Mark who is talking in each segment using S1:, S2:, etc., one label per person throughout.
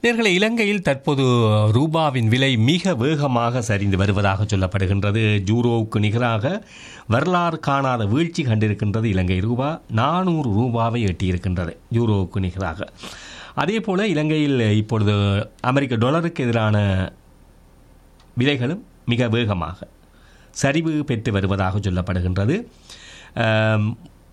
S1: நேர்களை இலங்கையில் தற்போது ரூபாவின் விலை மிக வேகமாக சரிந்து வருவதாக சொல்லப்படுகின்றது ஜூரோவுக்கு நிகராக வரலாறு காணாத வீழ்ச்சி கண்டிருக்கின்றது இலங்கை ரூபா நானூறு ரூபாவை எட்டியிருக்கின்றது ஜூரோவுக்கு நிகராக அதே போல இலங்கையில் இப்பொழுது அமெரிக்க டாலருக்கு எதிரான விலைகளும் மிக வேகமாக சரிவு பெற்று வருவதாக சொல்லப்படுகின்றது ஆம்,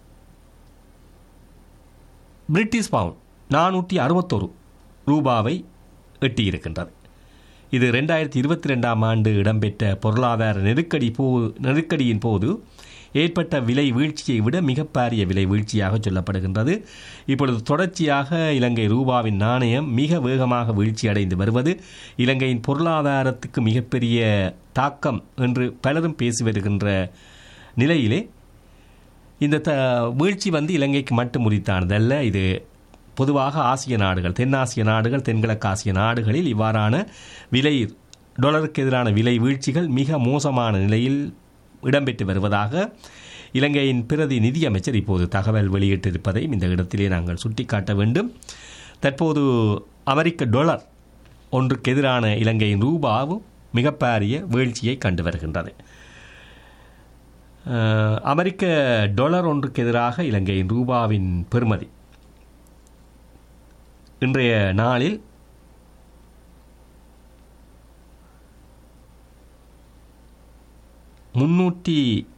S1: பிரிட்டிஷ் பவுண்ட் நானூற்றி அறுபத்தொரு ரூபாவை எட்டியிருக்கின்றது இது ரெண்டாயிரத்தி இருபத்தி ரெண்டாம் ஆண்டு இடம்பெற்ற பொருளாதார நெருக்கடி போ நெருக்கடியின் போது ஏற்பட்ட விலை வீழ்ச்சியை விட மிகப்பாரிய விலை வீழ்ச்சியாக சொல்லப்படுகின்றது இப்பொழுது தொடர்ச்சியாக இலங்கை ரூபாவின் நாணயம் மிக வேகமாக வீழ்ச்சி அடைந்து வருவது இலங்கையின் பொருளாதாரத்துக்கு மிகப்பெரிய தாக்கம் என்று பலரும் பேசி வருகின்ற நிலையிலே இந்த த வீழ்ச்சி வந்து இலங்கைக்கு மட்டும் உரித்தானதல்ல இது பொதுவாக ஆசிய நாடுகள் தென்னாசிய நாடுகள் தென்கிழக்கு ஆசிய நாடுகளில் இவ்வாறான விலை டாலருக்கு எதிரான விலை வீழ்ச்சிகள் மிக மோசமான நிலையில் இடம்பெற்று வருவதாக இலங்கையின் பிரதி நிதியமைச்சர் இப்போது தகவல் வெளியிட்டிருப்பதையும் இந்த இடத்திலே நாங்கள் சுட்டிக்காட்ட வேண்டும் தற்போது அமெரிக்க டாலர் ஒன்றுக்கு எதிரான இலங்கையின் ரூபாவும் மிகப்பாரிய வீழ்ச்சியை கண்டு வருகின்றது அஹ், அமெரிக்க டாலர் ஒன்றுக்கு எதிராக இலங்கையின் ரூபாவின் பெறுமதி இன்றைய நாளில் முன்னூற்றி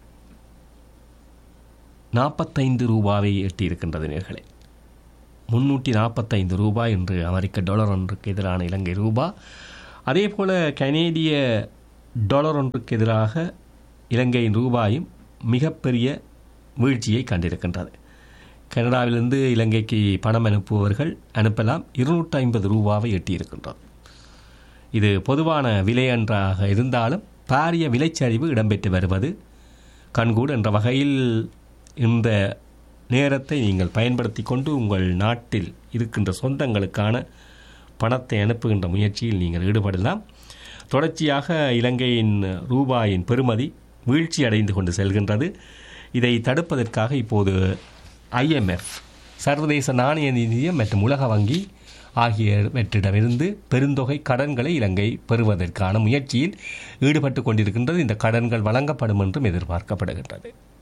S1: நாற்பத்தைந்து ரூபாவை எட்டியிருக்கின்றது நேர்களே முன்னூற்றி நாற்பத்தைந்து ரூபாய் என்று அமெரிக்க டாலர் ஒன்றுக்கு எதிரான இலங்கை ரூபா அதே போல கனேடிய டாலர் ஒன்றுக்கு எதிராக இலங்கையின் ரூபாயும் மிகப்பெரிய வீழ்ச்சியை கண்டிருக்கின்றது கனடாவிலிருந்து இலங்கைக்கு பணம் அனுப்புபவர்கள் அனுப்பலாம் இருநூற்றி ஐம்பது ரூபாவை எட்டியிருக்கின்றது இது பொதுவான விலை என்றாக இருந்தாலும் பாரிய விலைச்சரிவு இடம்பெற்று வருவது கண்கூடு என்ற வகையில் இந்த நேரத்தை நீங்கள் பயன்படுத்தி கொண்டு உங்கள் நாட்டில் இருக்கின்ற சொந்தங்களுக்கான பணத்தை அனுப்புகின்ற முயற்சியில் நீங்கள் ஈடுபடலாம் தொடர்ச்சியாக இலங்கையின் ரூபாயின் பெறுமதி வீழ்ச்சி அடைந்து கொண்டு செல்கின்றது இதை தடுப்பதற்காக இப்போது ஐஎம்எஃப் சர்வதேச நாணய நிதியம் மற்றும் உலக வங்கி ஆகியவற்றிடமிருந்து பெருந்தொகை கடன்களை இலங்கை பெறுவதற்கான முயற்சியில் ஈடுபட்டு கொண்டிருக்கின்றது இந்த கடன்கள் வழங்கப்படும் என்றும் எதிர்பார்க்கப்படுகின்றது